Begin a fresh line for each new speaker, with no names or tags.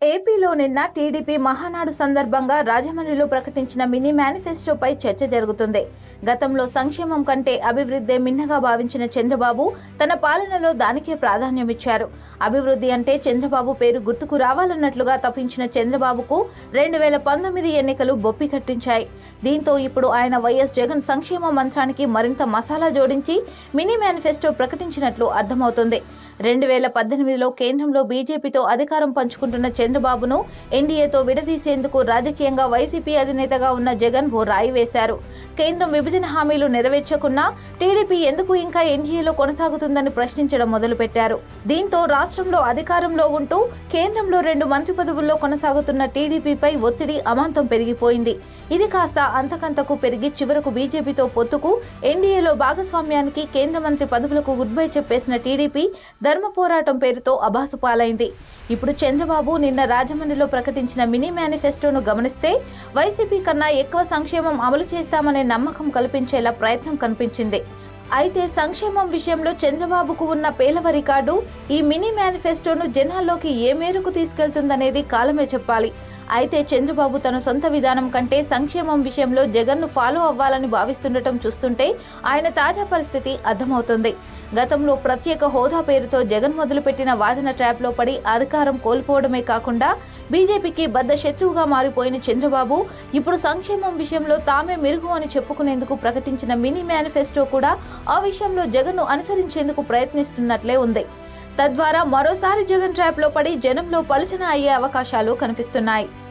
ఏపీలో నిన్న టీడీపీ మహానాడు సందర్భంగా రాజమండ్రిలో ప్రకటించిన మినీ మేనిఫెస్టోపై చర్చ జరుగుతుంది గతంలో సంక్షేమం కంటే అభివృద్ధే మిన్నగా భావించిన చంద్రబాబు తన పాలనలో దానికే ప్రాధాన్యమిచ్చారు అభివృద్ధి అంటే చంద్రబాబు పేరు గుర్తుకు రావాలన్నట్లుగా తప్పించిన చంద్రబాబుకు రెండు వేల పంతొమ్మిది ఎన్నికలు బొప్పి కట్టించాయి దీంతో ఇప్పుడు ఆయన వైఎస్ జగన్ సంక్షేమ మంత్రానికి మరింత మసాలా జోడించి మినీ మేనిఫెస్టో ప్రకటించినట్లు అర్థమవుతుంది రెండు వేల పద్దెనిమిదిలో కేంద్రంలో బీజేపీతో అధికారం పంచుకుంటున్న చంద్రబాబును ఎన్డీఏతో విడదీసేందుకు రాజకీయంగా వైసీపీ అధినేతగా ఉన్న జగన్ ఓ రాయి వేశారు కేంద్రం విభజన హామీలు నెరవేర్చకున్నా టీడీపీ ఎందుకు ఇంకా ఎన్డీఏలో కొనసాగుతుందని ప్రశ్నించడం మొదలుపెట్టారు దీంతో రాష్ట్రంలో అధికారంలో ఉంటూ కేంద్రంలో రెండు మంత్రి పదవుల్లో కొనసాగుతున్న టీడీపీపై ఒత్తిడి అమాంతం పెరిగిపోయింది ఇది కాస్త అంతకంతకు పెరిగి చివరకు బీజేపీతో పొత్తుకు ఎన్డీఏలో భాగస్వామ్యానికి కేంద్ర మంత్రి పదవులకు గుడ్ బై చెప్పేసిన టీడీపీ ధర్మ పోరాటం పేరుతో అబాసు పాలైంది ఇప్పుడు చంద్రబాబు నిన్న రాజమండ్రిలో ప్రకటించిన మినీ మేనిఫెస్టోను గమనిస్తే వైసీపీ కన్నా ఎక్కువ సంక్షేమం అమలు చేస్తామనే నమ్మకం కల్పించేలా ప్రయత్నం కనిపించింది అయితే సంక్షేమం విషయంలో చంద్రబాబుకు ఉన్న పేలవ రికార్డు ఈ మినీ మేనిఫెస్టోను జనాల్లోకి ఏ మేరకు తీసుకెళ్తుందనేది కాలమే చెప్పాలి అయితే చంద్రబాబు తన సొంత విధానం కంటే సంక్షేమం విషయంలో జగన్ను ఫాలో అవ్వాలని భావిస్తుండటం చూస్తుంటే ఆయన తాజా పరిస్థితి అర్థమవుతుంది గతంలో ప్రత్యేక హోదా పేరుతో జగన్ మొదలుపెట్టిన వాదన ట్రాప్లో పడి అధికారం కోల్పోవడమే కాకుండా బీజేపీకి బద్ద శత్రువుగా మారిపోయిన చంద్రబాబు ఇప్పుడు సంక్షేమం విషయంలో తామే మెరుగు అని చెప్పుకునేందుకు ప్రకటించిన మినీ మేనిఫెస్టో కూడా ఆ విషయంలో జగన్ను అనుసరించేందుకు ప్రయత్నిస్తున్నట్లే ఉంది తద్వారా మరోసారి జగన్ ట్రాప్లో పడి జనంలో పలుచన అయ్యే అవకాశాలు కనిపిస్తున్నాయి